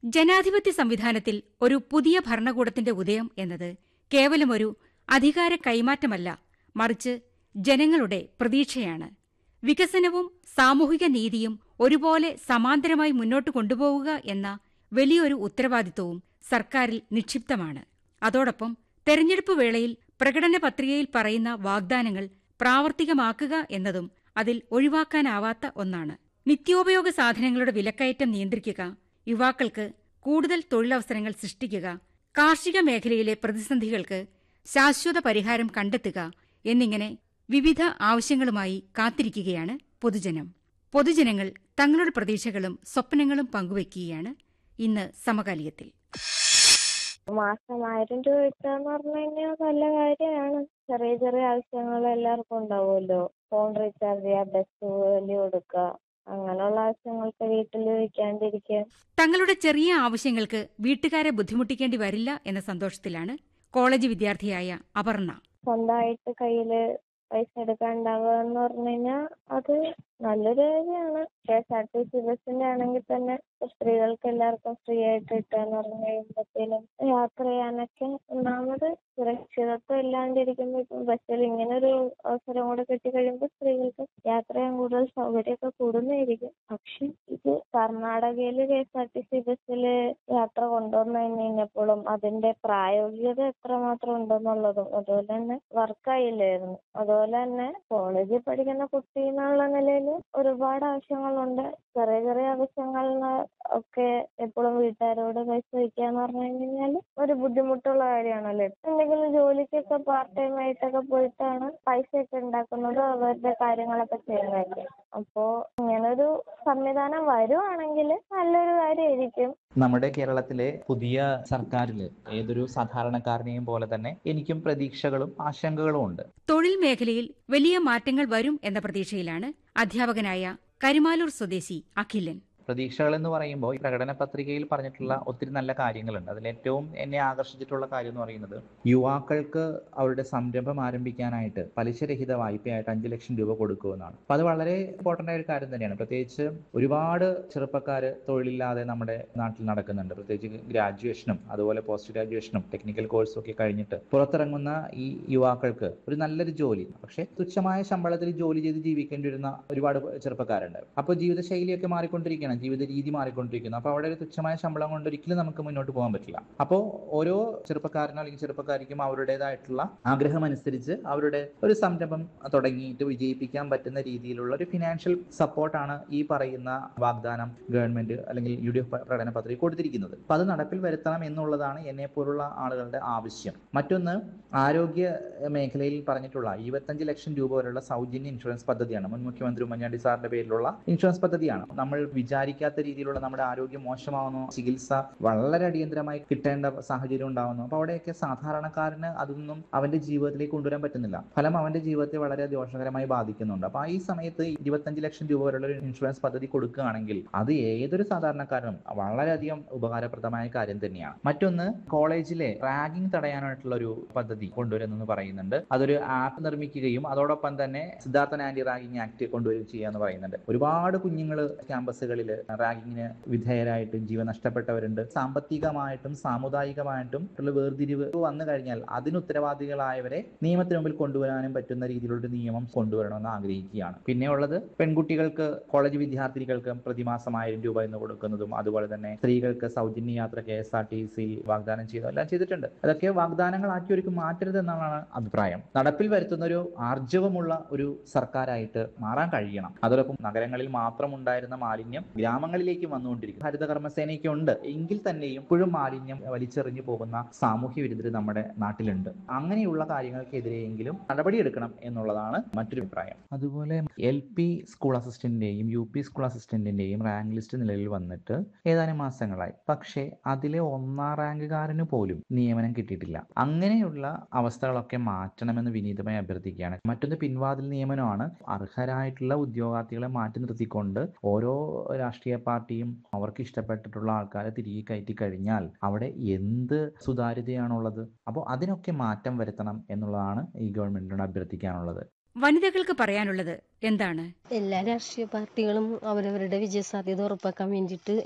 ജനാധിപത്യ സംവിധാനത്തിൽ ഒരു പുതിയ ഭരണകൂടത്തിന്റെ ഉദയം എന്നത് കേവലമൊരു അധികാര കൈമാറ്റമല്ല മറിച്ച് ജനങ്ങളുടെ പ്രതീക്ഷയാണ് വികസനവും സാമൂഹിക നീതിയും ഒരുപോലെ സമാന്തരമായി മുന്നോട്ട് കൊണ്ടുപോവുക എന്ന വലിയൊരു ഉത്തരവാദിത്വവും സർക്കാരിൽ നിക്ഷിപ്തമാണ് അതോടൊപ്പം തെരഞ്ഞെടുപ്പ് വേളയിൽ പ്രകടന പത്രികയിൽ പറയുന്ന വാഗ്ദാനങ്ങൾ പ്രാവർത്തികമാക്കുക എന്നതും അതിൽ ഒഴിവാക്കാനാവാത്ത ഒന്നാണ് നിത്യോപയോഗ സാധനങ്ങളുടെ വിലക്കയറ്റം നിയന്ത്രിക്കുക യുവാക്കൾക്ക് കൂടുതൽ തൊഴിലവസരങ്ങൾ സൃഷ്ടിക്കുക കാർഷിക മേഖലയിലെ പ്രതിസന്ധികൾക്ക് ശാശ്വത പരിഹാരം കണ്ടെത്തുക എന്നിങ്ങനെ വിവിധ ആവശ്യങ്ങളുമായി കാത്തിരിക്കുകയാണ് പൊതുജനം പൊതുജനങ്ങൾ തങ്ങളുടെ പ്രതീക്ഷകളും സ്വപ്നങ്ങളും പങ്കുവയ്ക്കുകയാണ് ഇന്ന് സമകാലികത്തിൽ മാസം ആയിരം രൂപ കിട്ടുകയെന്ന് പറഞ്ഞു കഴിഞ്ഞാൽ നല്ല കാര്യമാണ് ചെറിയ ചെറിയ ആവശ്യങ്ങൾ എല്ലാവർക്കും ഉണ്ടാവുമല്ലോ ഫോൺ റീചാർജ് ചെയ്യുക ബസ് കൂലി കൊടുക്കുക അങ്ങനെയുള്ള ആവശ്യങ്ങൾക്ക് വീട്ടിൽ വെക്കാണ്ടിരിക്കുക തങ്ങളുടെ ചെറിയ ആവശ്യങ്ങൾക്ക് വീട്ടുകാരെ ബുദ്ധിമുട്ടിക്കേണ്ടി വരില്ല എന്ന സന്തോഷത്തിലാണ് കോളേജ് വിദ്യാർത്ഥിയായ അപർണ സ്വന്തമായിട്ട് കയ്യില് പൈസ എടുക്കാണ്ടാവുക എന്ന് പറഞ്ഞു കഴിഞ്ഞാൽ അത് നല്ലൊരു കാര്യമാണ് K S R T C ബസ്സിന്റെ ആണെങ്കിൽ തന്നെ സ്ത്രീകൾക്ക് എല്ലാവർക്കും ഫ്രീ ആയിട്ട് കിട്ടാന്ന് പറഞ്ഞു കഴിയുമ്പോഴത്തേനും യാത്ര ചെയ്യാനൊക്കെ ഒന്നാമത് സുരക്ഷിതത്വം ഇല്ലാണ്ടിരിക്കുമ്പോൾ ഇപ്പം ബസ്സിൽ ഇങ്ങനെ ഒരു അവസരം കൂടെ കിട്ടിക്കഴിയുമ്പോൾ സ്ത്രീകൾക്ക് യാത്ര ചെയ്യാൻ കൂടുതൽ സൗകര്യമൊക്കെ കൂടുന്നതായിരിക്കും പക്ഷെ ഇത് കർണാടകയിൽ K S R T C ബസ്സിൽ യാത്ര കൊണ്ടുവന്നു കഴിഞ്ഞപ്പോഴും അതിന്റെ പ്രായോഗികത എത്രമാത്രം ഉണ്ടെന്നുള്ളതും അതുപോലെ തന്നെ വർക്കായില്ലായിരുന്നു അതുപോലെ തന്നെ കോളേജിൽ പഠിക്കുന്ന കുട്ടി എന്നുള്ള നിലയിൽ ഒരുപാട് ആവശ്യങ്ങളുണ്ട് ചെറിയ ചെറിയ ആവശ്യങ്ങളിന് ഒക്കെ എപ്പോഴും വീട്ടുകാരോട് പൈസ ചോദിക്കുക എന്ന് പറഞ്ഞു കഴിഞ്ഞാൽ ഒരു ബുദ്ധിമുട്ടുള്ള കാര്യമാണല്ലോ എന്തെങ്കിലും ജോലിക്കൊക്കെ പാർട്ട് ടൈം ആയിട്ടൊക്കെ പോയിട്ടാണ് പൈസ ഒക്കെ ഉണ്ടാക്കുന്നത് അവരുടെ കാര്യങ്ങളൊക്കെ ചെയ്യുന്നത് അപ്പോ ഇങ്ങനൊരു സംവിധാനം വരുവാണെങ്കിൽ നല്ലൊരു കാര്യമായിരിക്കും നമ്മുടെ കേരളത്തിലെ പുതിയ സർക്കാരിൽ ഏതൊരു സാധാരണക്കാരനെയും പോലെ തന്നെ എനിക്കും പ്രതീക്ഷകളും ആശങ്കകളും ഉണ്ട് തൊഴിൽ മേഖലയിൽ വലിയ മാറ്റങ്ങൾ വരും എന്ന പ്രതീക്ഷയിലാണ് അധ്യാപകനായ കരുമാലൂർ സ്വദേശി അഖിലൻ പ്രതീക്ഷകൾ എന്ന് പറയുമ്പോൾ ഈ പ്രകടന പത്രികയിൽ പറഞ്ഞിട്ടുള്ള ഒത്തിരി നല്ല കാര്യങ്ങളുണ്ട് അതിൽ ഏറ്റവും എന്നെ ആകർഷിച്ചിട്ടുള്ള കാര്യം എന്ന് പറയുന്നത് യുവാക്കൾക്ക് അവരുടെ സംരംഭം ആരംഭിക്കാനായിട്ട് പലിശരഹിത വായ്പയായിട്ട് അഞ്ച് ലക്ഷം രൂപ കൊടുക്കുമെന്നാണ് അപ്പൊ അത് വളരെ ഇമ്പോർട്ടൻ്റ് ആയ ഒരു കാര്യം തന്നെയാണ് പ്രത്യേകിച്ച് ഒരുപാട് ചെറുപ്പക്കാർ തൊഴിലില്ലാതെ നമ്മുടെ നാട്ടിൽ നടക്കുന്നുണ്ട് പ്രത്യേകിച്ച് ഗ്രാജുവേഷനും അതുപോലെ പോസ്റ്റ് ഗ്രാജുവേഷനും ടെക്നിക്കൽ കോഴ്സും ഒക്കെ കഴിഞ്ഞിട്ട് പുറത്തിറങ്ങുന്ന ഈ യുവാക്കൾക്ക് ഒരു നല്ലൊരു ജോലി പക്ഷേ തുച്ഛമായ ശമ്പളത്തിൽ ജോലി ചെയ്ത് ജീവിക്കേണ്ടി വരുന്ന ഒരുപാട് ചെറുപ്പക്കാരുണ്ട് അപ്പോൾ ജീവിതശൈലിയൊക്കെ മാറിക്കൊണ്ടിരിക്കുകയാണ് ജീവിത രീതി മാറിക്കൊണ്ടിരിക്കുന്നു അപ്പോൾ അവിടെ ഒരു തുച്ഛമായ ശമ്പളം കൊണ്ട് ഒരിക്കലും നമുക്ക് മുന്നോട്ട് പോകാൻ പറ്റില്ല അപ്പോൾ ഓരോ ചെറുപ്പക്കാരനോ അല്ലെങ്കിൽ ചെറുപ്പക്കാരിക്കും അവരുടേതായിട്ടുള്ള ആഗ്രഹം അനുസരിച്ച് അവരുടെ ഒരു സംരംഭം തുടങ്ങിയിട്ട് വിജയിപ്പിക്കാൻ പറ്റുന്ന രീതിയിലുള്ള ഒരു ഫിനാൻഷ്യൽ സപ്പോർട്ടാണ് ഈ പറയുന്ന വാഗ്ദാനം ഗവൺമെന്റ് അല്ലെങ്കിൽ യു ഡി എഫ് പ്രകടന പത്രിക കൊടുത്തിരിക്കുന്നത് അപ്പൊ അത് നടപ്പിൽ വരുത്തണം എന്നുള്ളതാണ് എന്നെ പോലുള്ള ആളുകളുടെ ആവശ്യം മറ്റൊന്ന് ആരോഗ്യ മേഖലയിൽ പറഞ്ഞിട്ടുള്ള ഇരുപത്തഞ്ച് ലക്ഷം രൂപ വരെയുള്ള സൗജന്യ ഇൻഷുറൻസ് പദ്ധതിയാണ് മുൻ മുഖ്യമന്ത്രി ഉമ്മൻചാണ്ടി സാറിന്റെ പേരിലുള്ള ഇൻഷുറൻസ് പദ്ധതിയാണ് നമ്മൾ വിചാരിക്കാത്ത രീതിയിലുള്ള നമ്മുടെ ആരോഗ്യം മോശമാവുന്നു ചികിത്സ വളരെ അടിയന്തരമായി കിട്ടേണ്ട സാഹചര്യം ഉണ്ടാവുന്നു അപ്പൊ അവിടെയൊക്കെ സാധാരണക്കാരന് അതൊന്നും അവന്റെ ജീവിതത്തിലേക്ക് കൊണ്ടുവരാൻ പറ്റുന്നില്ല ഫലം അവന്റെ ജീവിതത്തെ വളരെ ദോഷകരമായി ബാധിക്കുന്നുണ്ട് അപ്പൊ ഈ സമയത്ത് ഇരുപത്തഞ്ച് ലക്ഷം രൂപ വരെയുള്ള ഒരു ഇൻഷുറൻസ് പദ്ധതി കൊടുക്കുകയാണെങ്കിൽ അത് ഏതൊരു സാധാരണക്കാരനും വളരെയധികം ഉപകാരപ്രദമായ കാര്യം തന്നെയാണ് മറ്റൊന്ന് കോളേജിലെ റാഗിംഗ് തടയാനായിട്ടുള്ള ഒരു പദ്ധതി കൊണ്ടുവരുന്നെന്ന് പറയുന്നുണ്ട് അതൊരു ആപ്പ് നിർമ്മിക്കുകയും അതോടൊപ്പം തന്നെ സിദ്ധാർത്ഥൻ ആന്റി റാഗിംഗ് ആക്ട് കൊണ്ടുവരികയും ചെയ്യാന്ന് പറയുന്നുണ്ട് ഒരുപാട് കുഞ്ഞുങ്ങൾ ക്യാമ്പസുകളിൽ റാഗിങ്ങിന് വിധേയരായിട്ട് ജീവൻ നഷ്ടപ്പെട്ടവരുണ്ട് സാമ്പത്തികമായിട്ടും സാമുദായികമായിട്ടും ഉള്ള വേർതിരിവ് വന്നു കഴിഞ്ഞാൽ അതിന് ഉത്തരവാദികളായവരെ നിയമത്തിന് മുമ്പിൽ കൊണ്ടുവരാനും പറ്റുന്ന രീതിയിലുള്ള ഒരു നിയമം കൊണ്ടുവരണമെന്ന് ആഗ്രഹിക്കുകയാണ് പിന്നെ ഉള്ളത് പെൺകുട്ടികൾക്ക് കോളേജ് വിദ്യാർത്ഥിനികൾക്ക് പ്രതിമാസം ആയിരം രൂപ എന്ന് കൊടുക്കുന്നതും അതുപോലെ തന്നെ സ്ത്രീകൾക്ക് സൗജന്യ യാത്ര K S R T C വാഗ്ദാനം ചെയ്തു എല്ലാം ചെയ്തിട്ടുണ്ട് അതൊക്കെ വാഗ്ദാനങ്ങളാക്കി ഒരു മാറ്റരുത് എന്നാണ് അഭിപ്രായം നടപ്പിൽ വരുത്തുന്ന ഒരു ആർജവമുള്ള ഒരു സർക്കാരായിട്ട് മാറാൻ കഴിയണം അതോടൊപ്പം നഗരങ്ങളിൽ മാത്രം ഉണ്ടായിരുന്ന മാലിന്യം ഗ്രാമങ്ങളിലേക്ക് വന്നുകൊണ്ടിരിക്കും ഹരിത കർമ്മസേനയ്ക്ക് ഉണ്ട് എങ്കിൽ തന്നെയും ഇപ്പോഴും മാലിന്യം വലിച്ചെറിഞ്ഞു പോകുന്ന സാമൂഹ്യ വിരുദ്ധർ നമ്മുടെ നാട്ടിലുണ്ട് അങ്ങനെയുള്ള കാര്യങ്ങൾക്കെതിരെയെങ്കിലും നടപടിയെടുക്കണം എന്നുള്ളതാണ് മറ്റൊരു അഭിപ്രായം അതുപോലെ എൽ പി സ്കൂൾ അസിസ്റ്റന്റിന്റെയും യു പി സ്കൂൾ അസിസ്റ്റന്റിന്റെയും റാങ്ക് ലിസ്റ്റ് നിലവിൽ വന്നിട്ട് ഏതാനും മാസങ്ങളായി പക്ഷേ അതിലെ ഒന്നാം റാങ്കുകാരന് പോലും നിയമനം കിട്ടിയിട്ടില്ല അങ്ങനെയുള്ള അവസ്ഥകളൊക്കെ മാറ്റണമെന്ന് വിനീതമായി അഭ്യർത്ഥിക്കുകയാണ് മറ്റൊന്ന് പിൻവാതിൽ നിയമനമാണ് അർഹരായിട്ടുള്ള ഉദ്യോഗാർത്ഥികളെ മാറ്റി നിർത്തിക്കൊണ്ട് ഓരോ രാഷ്ട്രീയ പാർട്ടിയും അവർക്ക് ഇഷ്ടപ്പെട്ടിട്ടുള്ള ആൾക്കാരെ തിരികെ കയറ്റി കഴിഞ്ഞാൽ അവിടെ എന്ത് സുതാര്യതയാണുള്ളത് അപ്പോൾ അതിനൊക്കെ മാറ്റം വരുത്തണം എന്നുള്ളതാണ് ഈ ഗവൺമെന്റിനോട് അഭ്യർത്ഥിക്കാനുള്ളത് വനിതകൾക്ക് പറയാനുള്ളത് എന്താണ് എല്ലാ രാഷ്ട്രീയ പാർട്ടികളും അവരവരുടെ വിജയസാധ്യത ഉറപ്പാക്കാൻ വേണ്ടിയിട്ട്